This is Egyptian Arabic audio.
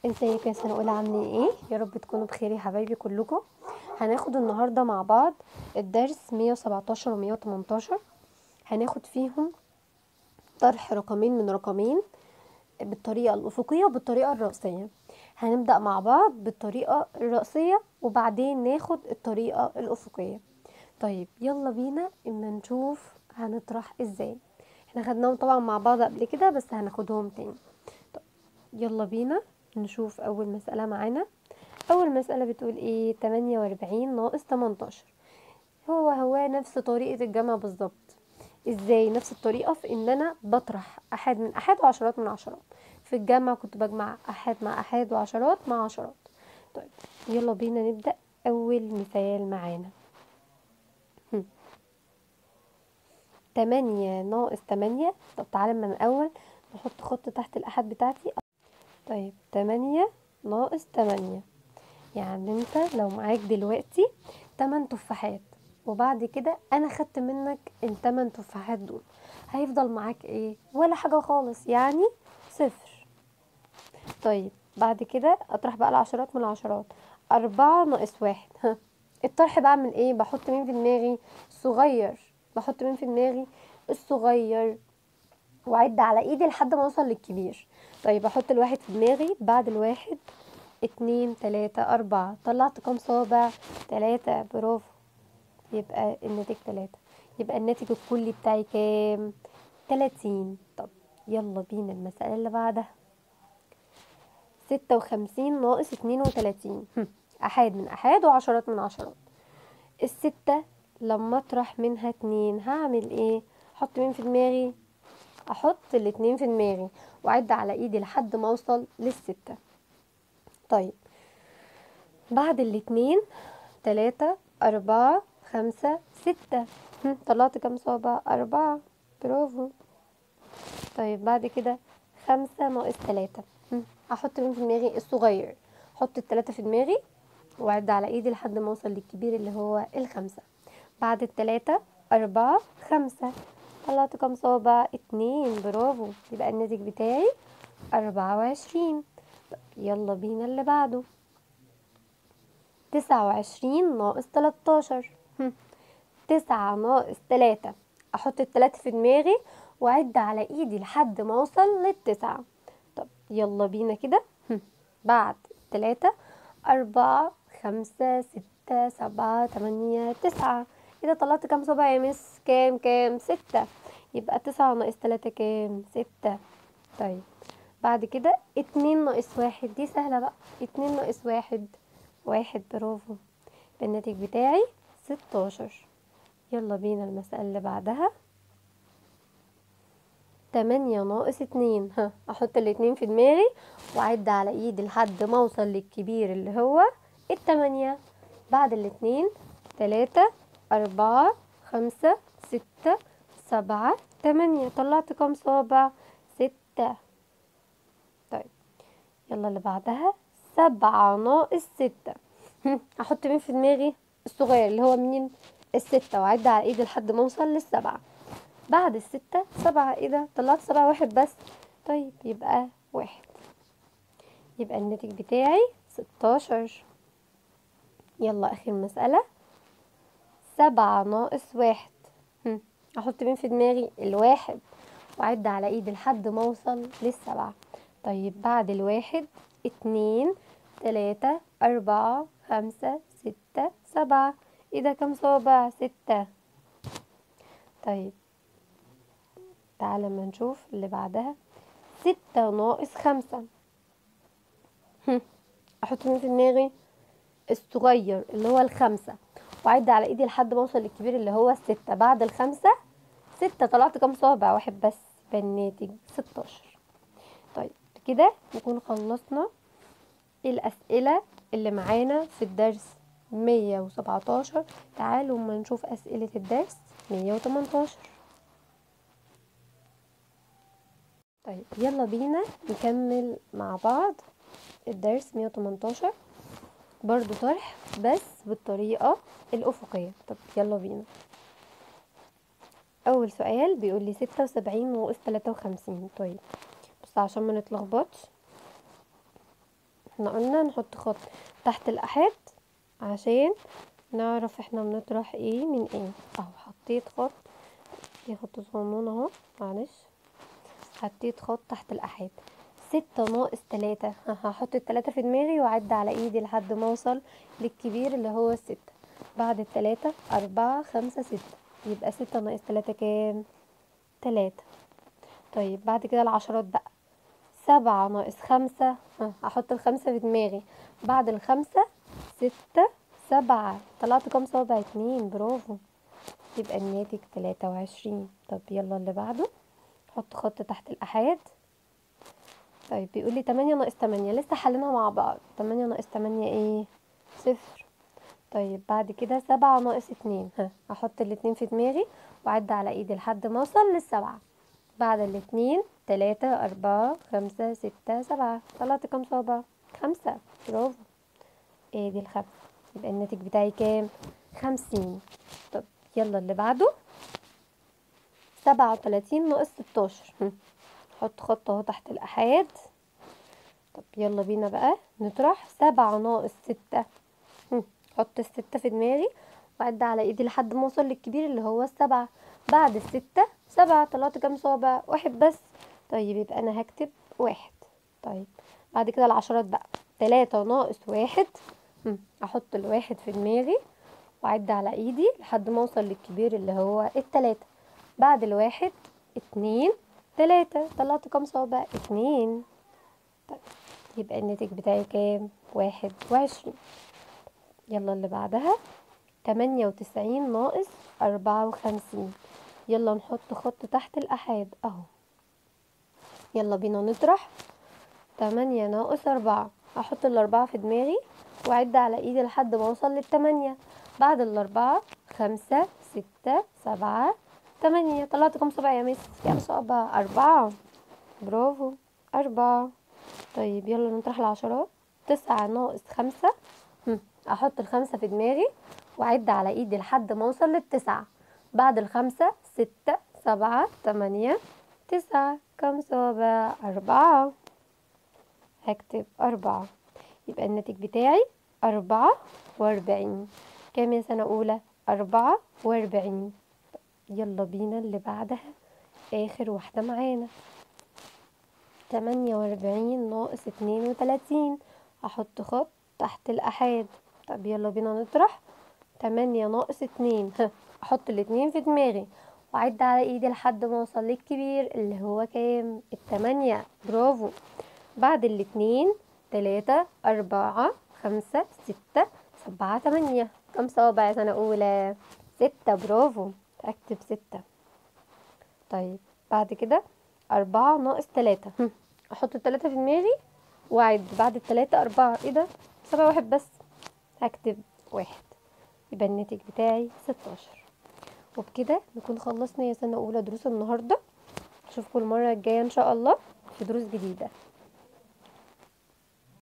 ازيكم يا سنة أولى عاملين ايه يا رب تكونوا بخير يا حبايبي كلكم هناخد النهاردة مع بعض الدرس 117 و 118 هناخد فيهم طرح رقمين من رقمين بالطريقة الأفقية وبالطريقة الرأسية هنبدأ مع بعض بالطريقة الرأسية وبعدين ناخد الطريقة الأفقية طيب يلا بينا اما نشوف هنطرح ازاي احنا خدناهم طبعا مع بعض قبل كده بس هناخدهم تاني طيب يلا بينا نشوف اول مسألة معانا اول مسألة بتقول ايه 48 ناقص 18 هو هو نفس طريقة الجمع بالظبط ازاي نفس الطريقة في ان انا بطرح احاد من احاد وعشرات من عشرات في الجمع كنت بجمع احاد مع احاد وعشرات مع عشرات طيب يلا بينا نبدأ اول مثال معانا هم. تمانية ناقص تمانية طب تعالى من الأول نحط خط تحت الأحد بتاعتي طيب تمانية ناقص تمانية يعني انت لو معاك دلوقتي تمن تفاحات وبعد كده انا خدت منك التمن تفاحات دول هيفضل معاك ايه ولا حاجة خالص يعني صفر طيب بعد كده اطرح بقى العشرات من العشرات أربعة ناقص واحد ها الطرح بعمل ايه بحط مين في دماغي صغير بحط مين في دماغي الصغير وعد على ايدي لحد ما اوصل للكبير طيب احط الواحد في دماغي بعد الواحد اتنين تلاتة اربعة طلعت كام صابع تلاتة برافو يبقى الناتج تلاتة يبقى الناتج الكلي بتاعي كام تلاتين طب يلا بينا المسألة اللي بعدها ستة وخمسين ناقص اتنين وتلاتين أحاد من أحاد وعشرات من عشرات الستة لما اطرح منها اتنين هعمل ايه احط مين في دماغي احط الاتنين في دماغي واعد على ايدي لحد ما اوصل للستة طيب بعد الاتنين تلاتة اربعة خمسة ستة هم، طلعت كام صابع اربعة برافو طيب بعد كده خمسة ناقص تلاتة هم، احط مين في دماغي الصغير احط التلاتة في دماغي واعد على ايدي لحد ما اوصل للكبير اللي هو الخمسة بعد التلاتة أربعة خمسة طلعت كام صابع اتنين برافو يبقى الناتج بتاعي أربعة وعشرين طب يلا بينا اللي بعده تسعة وعشرين ناقص تلاتاشر هم. تسعة ناقص تلاتة أحط التلاتة في دماغي وأعد على إيدي لحد ما أوصل للتسعة طب يلا بينا كده هم. بعد التلاتة أربعة خمسة ستة سبعة تمانية تسعة كده طلعت كام صبع يا مس كام كام ستة يبقى تسعة ناقص تلاتة كام ستة طيب بعد كده اتنين ناقص واحد دي سهلة بقى اتنين ناقص واحد واحد برافو يبقى الناتج بتاعي ستاشر يلا بينا المسألة اللي بعدها تمانية ناقص اتنين ها احط الاتنين في دماغي واعد على ايدي لحد ما اوصل للكبير اللي هو التمانية بعد الاتنين تلاتة أربعة خمسة ستة سبعة تمانية طلعت كام صابع ستة طيب يلا اللي بعدها سبعة ناقص ستة هم، احط مين في دماغي الصغير اللي هو مين الستة واعد على ايدي لحد ما اوصل للسبعة بعد الستة سبعة ايه ده طلعت سبعة واحد بس طيب يبقى واحد يبقى الناتج بتاعي ستاشر يلا اخر مسألة سبعة ناقص واحد هم، احط مين في دماغي الواحد واعد على ايدي لحد ما اوصل للسبعة طيب بعد الواحد اتنين تلاتة اربعة خمسة ستة سبعة ايه ده كام صابع ستة طيب تعالى ما نشوف اللي بعدها ستة ناقص خمسة هم، احط مين في دماغي الصغير اللي هو الخمسة وعد على ايدي لحد ما اوصل للكبير اللي هو الستة بعد الخمسة ستة طلعت كام صابع واحد بس يبقى الناتج ستاشر طيب كده نكون خلصنا الأسئلة اللي معانا في الدرس مية وسبعتاشر تعالوا ما نشوف أسئلة الدرس مية وتمنتاشر طيب يلا بينا نكمل مع بعض الدرس مية وتمنتاشر برضو طرح بس بالطريقة الأفقية طب يلا بينا أول سؤال بيقول لي ستة وسبعين ناقص تلاتة وخمسين طيب بس عشان ما نتلخبطش احنا قلنا نحط خط تحت الأحاد عشان نعرف احنا بنطرح ايه من ايه اهو حطيت خط في خط صغنون اهو معلش حطيت خط تحت الأحاد ستة ناقص تلاتة هحط التلاتة في دماغي وأعد على ايدي لحد ما اوصل للكبير اللي هو الستة بعد التلاتة أربعة خمسة ستة يبقى ستة ناقص تلاتة كام تلاتة طيب بعد كده العشرات بقى سبعة ناقص خمسة ها، هحط الخمسة في دماغي بعد الخمسة ستة سبعة طلعت كام صابع اتنين برافو يبقى الناتج تلاتة وعشرين طب يلا اللي بعده حط خط تحت الأحاد طيب بيقولي تمانية ناقص تمانية لسه حلينها مع بعض تمانية ناقص تمانية ايه صفر طيب بعد كده سبعة ناقص اتنين ها هحط الاتنين في دماغي وأعد على ايدي لحد ما اوصل للسبعة بعد الاتنين تلاتة أربعة خمسة ستة سبعة طلعت كام صابع خمسة برافو ايه دي الخمسة يبقى الناتج بتاعي كام خمسين طب يلا اللي بعده سبعة وتلاتين ناقص ستاشر هم. حط خط اهو تحت الأحاد طب يلا بينا بقى نطرح سبعة ناقص ستة هم. حط الستة في دماغي وأعد على ايدي لحد ما اوصل للكبير اللي هو السبعة بعد الستة سبعة طلعت كام صابع واحد بس طيب يبقى انا هكتب واحد طيب بعد كده العشرات بقى تلاتة ناقص واحد هم، احط الواحد في دماغي واعد على ايدي لحد ما اوصل للكبير اللي هو التلاتة بعد الواحد اتنين تلاتة طلعت كام صابع اتنين طيب يبقى الناتج بتاعي كام واحد وعشرين يلا اللي بعدها تمانية وتسعين ناقص أربعة وخمسين يلا نحط خط تحت الأحاد أهو يلا بينا نطرح تمانية ناقص أربعة هحط الأربعة في دماغي وأعد على إيدي لحد ما أوصل للتمانية بعد الأربعة خمسة ستة سبعة تمانية طلعت كام صبع يا مس كام صبع أربعة برافو أربعة طيب يلا نطرح العشرات تسعة ناقص خمسة هم، أحط الخمسة في دماغي وأعد على إيدي لحد ما أوصل للتسعة بعد الخمسة ستة سبعة تمانية تسعة كم صابع أربعة هكتب أربعة يبقى الناتج بتاعي أربعة وأربعين كام يا سنة أولى أربعة وأربعين يلا بينا اللي بعدها آخر واحدة معانا تمانية وأربعين ناقص اتنين وتلاتين أحط خط تحت الأحاد طب يلا بينا نطرح تمانية ناقص اتنين ها أحط الاتنين في دماغي وأعد على إيدي لحد ما أوصل للكبير اللي هو كام التمانية برافو بعد الاتنين تلاتة أربعة خمسة ستة سبعة تمانية كم صوابع يا سنة أولى ستة برافو أكتب ستة طيب بعد كده أربعة ناقص تلاتة هم، أحط التلاتة في دماغي وأعد بعد التلاتة أربعة إيه ده سبعة واحد بس هكتب واحد يبقى الناتج بتاعي ستاشر وبكده نكون خلصنا يا سنة أولى دروس النهاردة أشوفكم المرة الجاية إن شاء الله في دروس جديدة